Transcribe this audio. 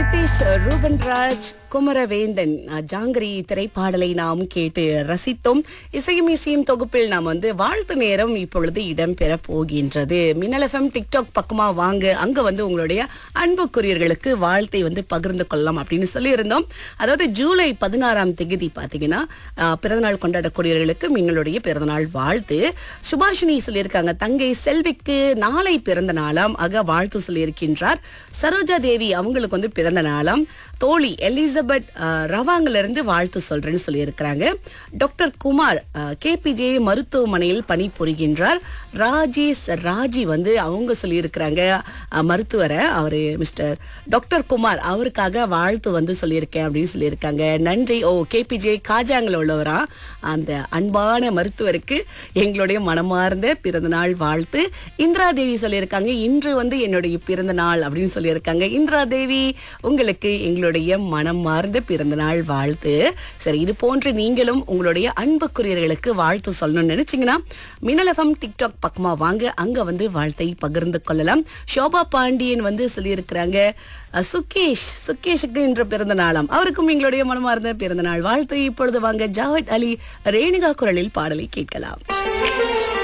நிதிஷ் ரூபன் ராஜ் குமரவேந்தன் அஹ், ஜாங்கிரி திரைப்பாடலை நாம் கேட்டு ரசித்தோம் இசையும் இசையும் தொகுப்பில் நாம் வந்து வாழ்த்து நேரம் இப்பொழுது இடம்பெற போகின்றது மின்னல் எஃப்எம் டிக்டாக் பக்கமா வாங்க அங்க வந்து உங்களுடைய அன்புக்குரியர்களுக்கு வாழ்த்தை வந்து பகிர்ந்து கொள்ளலாம் அப்படின்னு சொல்லியிருந்தோம் அதாவது ஜூலை பதினாறாம் தேதி பாத்தீங்கன்னா அஹ், பிறந்தநாள் கொண்டாடக்கூடியவர்களுக்கு எங்களுடைய பிறந்தநாள் வாழ்த்து சுபாஷினி சொல்லியிருக்காங்க தங்கை செல்விக்கு நாளை பிறந்த நாளாம் ஆக வாழ்த்து சொல்லியிருக்கின்றார் சரோஜா தேவி அவங்களுக்கு வந்து பிறந்த நாளாம் தோழி எலிசபெத் அஹ், ரவாங்கல இருந்து வாழ்த்து சொல்றேன்னு சொல்லியிருக்கிறாங்க டாக்டர் குமார் கேபிஜே மருத்துவமனையில் பணிபுரிகின்றார் ராஜேஷ் ராஜி வந்து அவங்க சொல்லியிருக்கிறாங்க அஹ், மருத்துவரை அவரு மிஸ்டர் டாக்டர் குமார் அவருக்காக வாழ்த்து வந்து சொல்லியிருக்கேன் அப்படின்னு சொல்லியிருக்காங்க நன்றி ஓ கேபிஜே காஜாங்கில் உள்ளவரா அந்த அன்பான மருத்துவருக்கு எங்களுடைய மனமார்ந்த பிறந்தநாள் வாழ்த்து இந்திரா தேவி சொல்லியிருக்காங்க இன்று வந்து என்னுடைய பிறந்த நாள் அப்படின்னு சொல்லியிருக்காங்க இந்திரா தேவி உங்களுக்கு எங்களுடைய மனமார்ந்த பிறந்த நாள் வாழ்த்து சரி இது போன்று நீங்களும் உங்களுடைய அன்புக்குரியர்களுக்கு வாழ்த்து சொல்லணும்னு நினைச்சீங்கன்னா மின்னல் எஃப்எம் டிக்டாக் பக்கமா வாங்க அங்க வந்து வாழ்த்தை பகிர்ந்து கொள்ளலாம் ஷோபா பாண்டியன் வந்து சொல்லியிருக்கிறாங்க அஹ், சுகேஷ் சுகேஷுக்கு இன்று பிறந்த நாளாம் அவருக்கும் எங்களுடைய மனமார்ந்த பிறந்த நாள் வாழ்த்து இப்பொழுது வாங்க ஜாவத் அலி ரேணுகா குரலில் பாடலை கேட்கலாம்